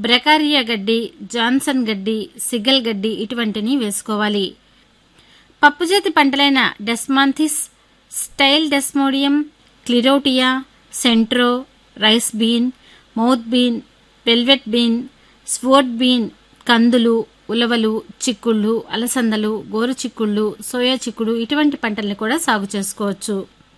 బ్రెకారియా గడ్డి జాన్సన్ గడ్డి సిగల్ గడ్డి ఇటువంటిని వేసుకోవాలి పప్పుజాతి పంటలైన Desmanthus style Desmodium Clitoria centro rice bean moth bean velvet bean sword bean కందులు ఉలవలు చిక్కుళ్ళు అలసందలు గోరు చిక్కుళ్ళు సోయా చిక్కుడు ఇటువంటి పంటల్ని కూడా సాగు చేసుకోవచ్చు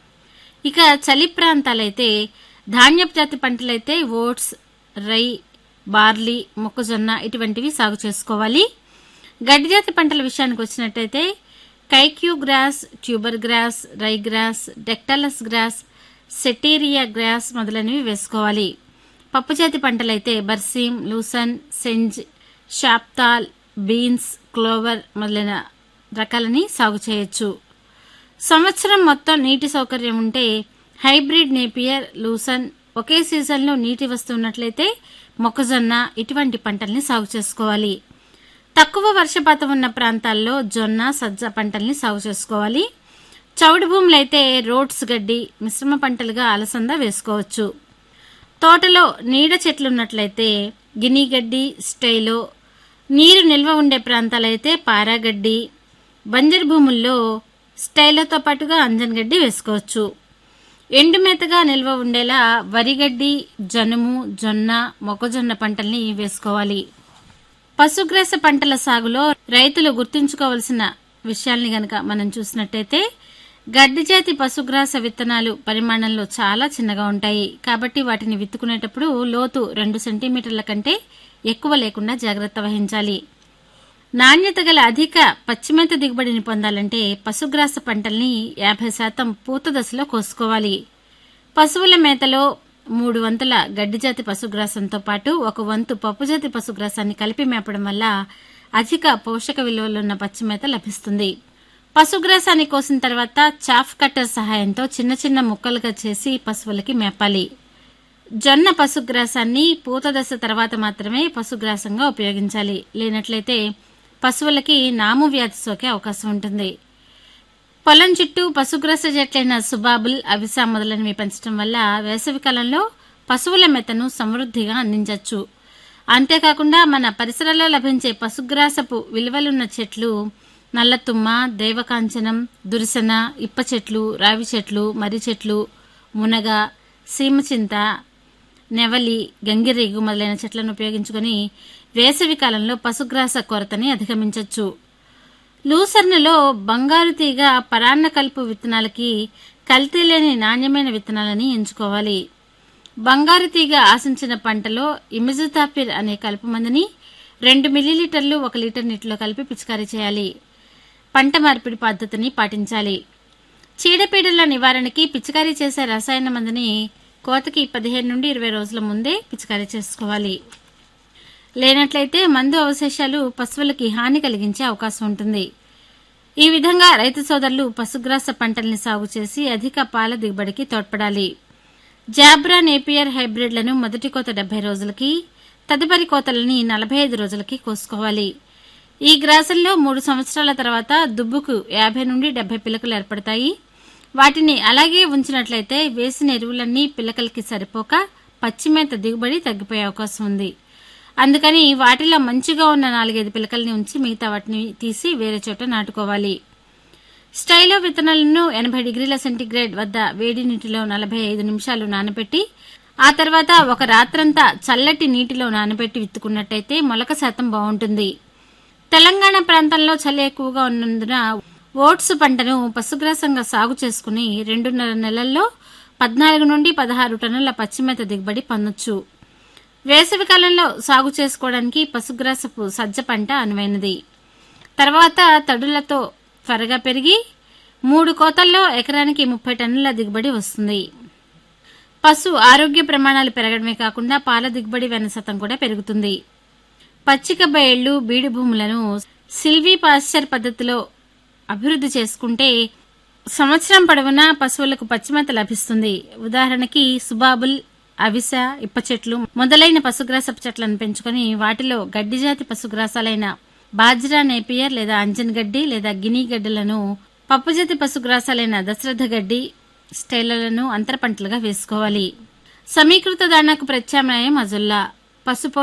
ఇక చలి ప్రాంతాలైతే ధాన్యపు జాతి పంటలైతే ఓట్స్ రై బార్లీ మొక్కజొన్న ఇటువంటివి సాగు చేసుకోవాలి గడ్డి జాతి పంటల విషయానికి వచ్చినట్టయితే Kikuyu grass tuber grass rye grass డెక్టలస్ గ్రాస్ సెటీరియా గ్రాస్ మొదలైనవి వేసుకోవాలి పప్పుజాతి పంటలైతే బర్సీం లూసన్ సెంజ్ షాప్తాల్ బీన్స్ క్లోవర్ మొదలైన రకాలని సాగు చేయొచ్చు సంవత్సరం మొత్తం నీటి సౌకర్యం ఉంటే హైబ్రిడ్ నేపియర్ లూసన్ ఒకే సీజన్లో నీటి వస్తున్నట్లయితే మొక్కజొన్న ఇటువంటి పంటల్ని సాగు చేసుకోవాలి తక్కువ వర్షపాతం ఉన్న ప్రాంతాల్లో జొన్న సజ్జ పంటల్ని సాగు చేసుకోవాలి చౌడు భూములైతే రోడ్స్ గడ్డి మిశ్రమ పంటలుగా అలసంద వేసుకోవచ్చు తోటలో నీడ చెట్లున్నట్లయితే గిని గడ్డి స్టైలో నీరు నిల్వ ఉండే ప్రాంతాలైతే పారాగడ్డి బంజరు భూముల్లో స్టైలతో పాటుగా అంజన్ గడ్డి వేసుకోవచ్చు ఎండుమేతగా నిల్వ ఉండేలా వరిగడ్డి జనుము జొన్న మొక్కజొన్న పంటల్ని వేసుకోవాలి పశుగ్రాస పంటల సాగులో రైతులు గుర్తుంచుకోవలసిన విషయాల్ని గనక మనం చూసినట్టయితే గడ్డి జాతి పశుగ్రాస విత్తనాలు పరిమాణంలో చాలా చిన్నగా ఉంటాయి కాబట్టి వాటిని విత్తుకునేటప్పుడు లోతు రెండు సెంటీమీటర్ల కంటే ఎక్కువ లేకుండా జాగ్రత్త వహించాలి నాణ్యత గల అధిక పచ్చిమేత దిగుబడిని పొందాలంటే పశుగ్రాస పంటల్ని యాభై శాతం పూత దశలో కోసుకోవాలి పశువుల మేతలో మూడు వంతుల గడ్డిజాతి పశుగ్రాసంతో పాటు ఒక వంతు పప్పుజాతి పశుగ్రాసాన్ని కలిపి మేపడం వల్ల అధిక పోషక విలువలున్న పచ్చిమేత లభిస్తుంది పశుగ్రాసాన్ని కోసిన తర్వాత చాఫ్ కట్టర్ సహాయంతో చిన్న చిన్న ముక్కలుగా చేసి పశువులకి మేపాలి జొన్న పశుగ్రాసాన్ని పూత దశ తర్వాత మాత్రమే పశుగ్రాసంగా ఉపయోగించాలి లేనట్లయితే పశువులకి నాము వ్యాధి సోకే అవకాశం ఉంటుంది పొలం చుట్టూ పశుగ్రాస చెట్లైన సుబాబుల్ అవిసా మొదలైనవి పెంచడం వల్ల వేసవి కాలంలో పశువుల మెతను సమృద్ధిగా అందించవచ్చు అంతేకాకుండా మన పరిసరాల్లో లభించే పశుగ్రాసపు విలువలున్న చెట్లు నల్లతుమ్మ దేవకాంచనం దురిసన ఇప్ప చెట్లు రావి చెట్లు మర్రి చెట్లు మునగ సీమచింత నెవలి గంగిరేగు మొదలైన చెట్లను ఉపయోగించుకొని వేసవి కాలంలో పశుగ్రాస కొరతని అధిగమించవచ్చు లూసర్నులో బంగారు తీగ పరాన్న కలుపు విత్తనాలకి కల్తీ లేని నాణ్యమైన విత్తనాలని ఎంచుకోవాలి బంగారు తీగ ఆశించిన పంటలో ఇమిజుతాపిర్ అనే కలుపు మందుని రెండు మిల్లీలీటర్లు ఒక లీటర్ నీటిలో కలిపి పిచికారీ చేయాలి పంట మార్పిడి పద్ధతిని పాటించాలి చీడపీడల నివారణకి పిచికారీ చేసే రసాయన మందుని కోతకి పదిహేను నుండి ఇరవై రోజుల ముందే పిచికారీ చేసుకోవాలి లేనట్లయితే మందు అవశేషాలు పశువులకి హాని కలిగించే అవకాశం ఉంటుంది ఈ విధంగా రైతు సోదరులు పశుగ్రాస పంటల్ని సాగు చేసి అధిక పాల దిగుబడికి తోడ్పడాలి జాబ్రా నేపియర్ హైబ్రిడ్లను మొదటి కోత డెబ్బై రోజులకి తదుపరి కోతలని నలభై ఐదు రోజులకి కోసుకోవాలి ఈ గ్రాసంలో మూడు సంవత్సరాల తర్వాత దుబ్బుకు యాభై నుండి డెబ్బై పిలకలు ఏర్పడతాయి వాటిని అలాగే ఉంచినట్లయితే వేసిన ఎరువులన్నీ పిలకలకి సరిపోక పచ్చిమేత దిగుబడి తగ్గిపోయే అవకాశం ఉంది అందుకని వాటిలో మంచిగా ఉన్న నాలుగైదు పిలకల్ని ఉంచి మిగతా వాటిని తీసి వేరే చోట నాటుకోవాలి స్టైలో విత్తనాలను ఎనభై డిగ్రీల సెంటీగ్రేడ్ వద్ద వేడి నీటిలో నలభై ఐదు నిమిషాలు నానబెట్టి ఆ తర్వాత ఒక రాత్రంతా చల్లటి నీటిలో నానబెట్టి విత్తుకున్నట్టయితే మొలక శాతం బాగుంటుంది తెలంగాణ ప్రాంతంలో చలి ఎక్కువగా ఉన్నందున ఓట్స్ పంటను పశుగ్రాసంగా సాగు చేసుకుని రెండున్నర నెలల్లో పద్నాలుగు నుండి పదహారు టన్నుల పచ్చిమేత దిగుబడి పొందొచ్చు వేసవి కాలంలో సాగు చేసుకోవడానికి పశుగ్రాసపు సజ్జ పంట అనువైనది తర్వాత తడులతో త్వరగా పెరిగి మూడు కోతల్లో ఎకరానికి ముప్పై టన్నుల దిగుబడి వస్తుంది పశు ఆరోగ్య ప్రమాణాలు పెరగడమే కాకుండా పాల దిగుబడి వెన్న శాతం కూడా పెరుగుతుంది పచ్చిక బయళ్లు బీడు భూములను సిల్వీ పాశ్చర్ పద్ధతిలో అభివృద్ధి చేసుకుంటే సంవత్సరం పొడవునా పశువులకు పచ్చిమేత లభిస్తుంది ఉదాహరణకి సుబాబుల్ అవిస ఇప్ప చెట్లు మొదలైన పశుగ్రాసపు చెట్లను పెంచుకొని వాటిలో గడ్డి జాతి పశుగ్రాసాలైన బాజ్రా నేపియర్ లేదా అంజన్ గడ్డి లేదా గిని గడ్డలను పప్పుజాతి పశుగ్రాసాలైన దశరథ గడ్డి స్టైలలను అంతర పంటలుగా వేసుకోవాలి సమీకృత దాణాకు ప్రత్యామ్నాయం అజుల్లా పసుపు